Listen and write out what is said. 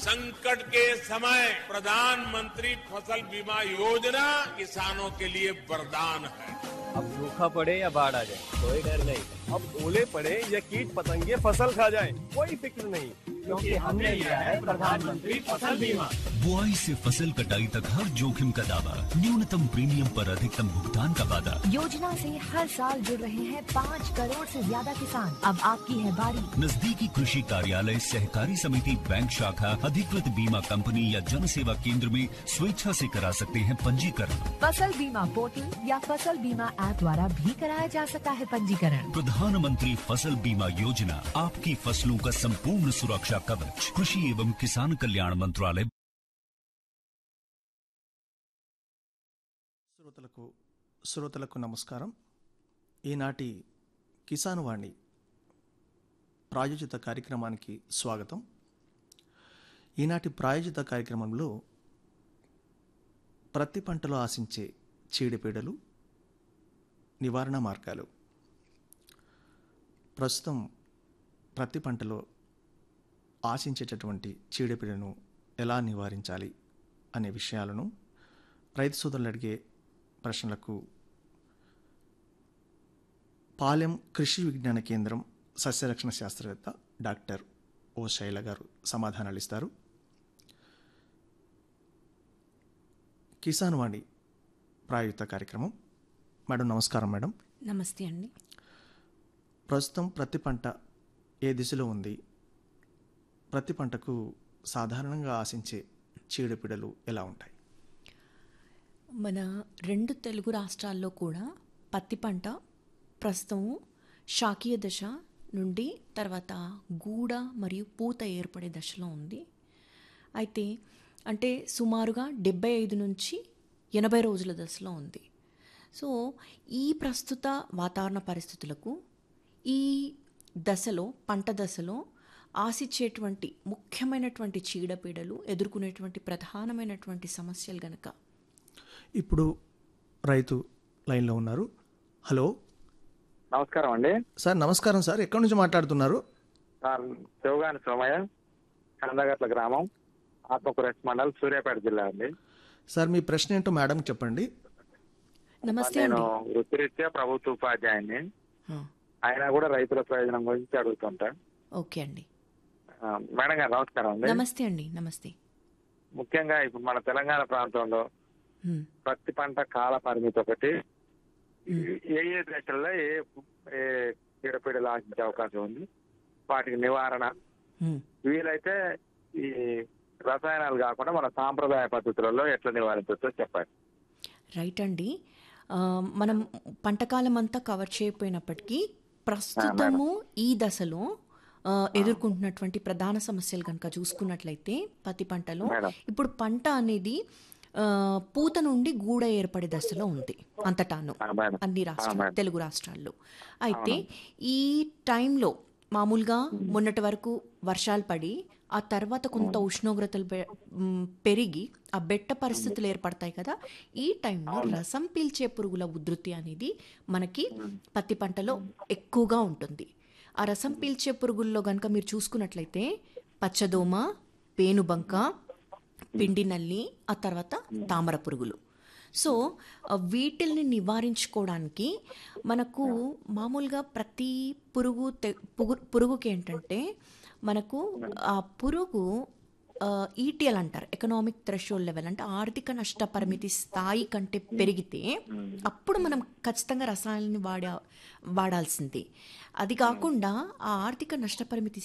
संकट के समय प्रधानमंत्री फसल बीमा योजना किसानों के लिए वरदान है अब सूखा पड़े या बाढ़ आ जाए कोई डर नहीं अब ओले पड़े या कीट पतंगे फसल खा जाए कोई फिक्र नहीं क्योंकि हमने लिया है प्रधानमंत्री फसल बीमा बुआई से फसल कटाई तक हर जोखिम का दावा न्यूनतम प्रीमियम पर अधिकतम भुगतान का वादा योजना से हर साल जुड़ रहे हैं पाँच करोड़ से ज्यादा किसान अब आपकी है बारी नजदीकी कृषि कार्यालय सहकारी समिति बैंक शाखा अधिकृत बीमा कंपनी या जन सेवा केंद्र में स्वेच्छा से करा सकते हैं पंजीकरण फसल बीमा पोर्टल या फसल बीमा ऐप द्वारा भी कराया जा सकता है पंजीकरण प्रधानमंत्री फसल बीमा योजना आपकी फसलों का संपूर्ण सुरक्षा कवच कृषि एवं किसान कल्याण मंत्रालय శ్రోతలకు శ్రోతలకు నమస్కారం ఈనాటి కిసాన్ వాణి ప్రాయోజిత కార్యక్రమానికి స్వాగతం ఈనాటి ప్రాయోజిత కార్యక్రమంలో ప్రతి పంటలో ఆశించే చీడపీడలు నివారణ మార్గాలు ప్రస్తుతం ప్రతి పంటలో ఆశించేటటువంటి చీడపీడను ఎలా నివారించాలి అనే విషయాలను రైతు సోదరులు అడిగే ప్రశ్నలకు పాలెం కృషి విజ్ఞాన కేంద్రం సస్యరక్షణ శాస్త్రవేత్త డాక్టర్ ఓ శైల గారు సమాధానాలు ఇస్తారు కిసాన్ వాణి ప్రాయుక్త కార్యక్రమం మేడం నమస్కారం మేడం నమస్తే అండి ప్రస్తుతం ప్రతి పంట ఏ దిశలో ఉంది ప్రతి పంటకు సాధారణంగా ఆశించే చీడపీడలు ఎలా ఉంటాయి మన రెండు తెలుగు రాష్ట్రాల్లో కూడా పత్తి పంట ప్రస్తుతం శాకీయ దశ నుండి తర్వాత గూడ మరియు పూత ఏర్పడే దశలో ఉంది అయితే అంటే సుమారుగా డెబ్బై ఐదు నుంచి ఎనభై రోజుల దశలో ఉంది సో ఈ ప్రస్తుత వాతావరణ పరిస్థితులకు ఈ దశలో పంట దశలో ఆశించేటువంటి ముఖ్యమైనటువంటి చీడపీడలు ఎదుర్కొనేటువంటి ప్రధానమైనటువంటి సమస్యలు గనక ఇప్పుడు రైతు లైన్లో ఉన్నారు హలో నమస్కారం అండి సార్ నమస్కారం సార్ ఎక్కడి నుంచి మాట్లాడుతున్నారు సార్ శివగాని సోమయ్య కందగట్ల గ్రామం ఆత్మకూరెస్ మండల్ సూర్యాపేట జిల్లా అండి సార్ మీ ప్రశ్న ఏంటో మేడం చెప్పండి నమస్తే నేను అండి వృత్తిరీత్యా ప్రభుత్వ ఉపాధ్యాయుని ఆ, అయినా కూడా రైతుల ప్రయోజనం గురించి అడుగుతుంటా ఓకే అండి ఆ, మేడం గారు నమస్కారం అండి నమస్తే అండి నమస్తే ముఖ్యంగా ఇప్పుడు మన తెలంగాణ ప్రాంతంలో హ్మ్, పత్తి పంట కాల పరిమితి ఒకటి ఏ ఏ దశల్లో ఏ ఏ చీడపీడలు ఆశించే అవకాశం ఉంది వాటికి నివారణ హ్మ్. వీలైతే ఈ రసాయనాలు కాకుండా మన సాంప్రదాయ పద్ధతులలో ఎట్లా నివారించవచ్చో చెప్పండి రైట్ అండి ఆ, మనం పంటకాలం అంతా కవర్ చేయకపోయినప్పటికీ ప్రస్తుతము ఈ దశలో ఆ, ఎదుర్కొంటున్నటువంటి ప్రధాన సమస్యలు కనుక చూసుకున్నట్లయితే పత్తి పంటలో మేడం. ఇప్పుడు పంట అనేది ఆ, పూత నుండి గూడ ఏర్పడే దశలో ఉంది అంతటాను ఆ, మేడం. అన్ని ఆ, రాష్ట్రాలు మేడం. తెలుగు రాష్ట్రాల్లో అయితే ఈ టైంలో మామూలుగా మొన్నటి వరకు వర్షాలు పడి ఆ తర్వాత కొంత ఉష్ణోగ్రతలు పె- మ్, పెరిగి ఆ బెట్ట పరిస్థితులు ఏర్పడతాయి కదా ఈ టైంలో రసం పీల్చే పురుగుల ఉధృతి అనేది మనకి పత్తి పంటలో ఎక్కువగా ఉంటుంది ఆ రసం పీల్చే పురుగుల్లో కనుక మీరు చూసుకున్నట్లయితే పచ్చదోమ పేనుబంక పిండి నల్లి ఆ తర్వాత తామర పురుగులు సో ఆ, వీటిల్ని నివారించుకోవడానికి మనకు మామూలుగా ప్రతి పురుగు తె- పుగు- పురుగుకి ఏంటంటే మనకు ఆ పురుగు ఈటీఎల్ అంటారు ఎకనామిక్ థ్రెషోల్డ్ లెవెల్ అంటే ఆర్థిక నష్ట పరిమితి స్థాయి కంటే పెరిగితే అప్పుడు మనం ఖచ్చితంగా రసాయనాన్ని వాడా వాడాల్సింది అది కాకుండా ఆ ఆర్థిక నష్ట పరిమితి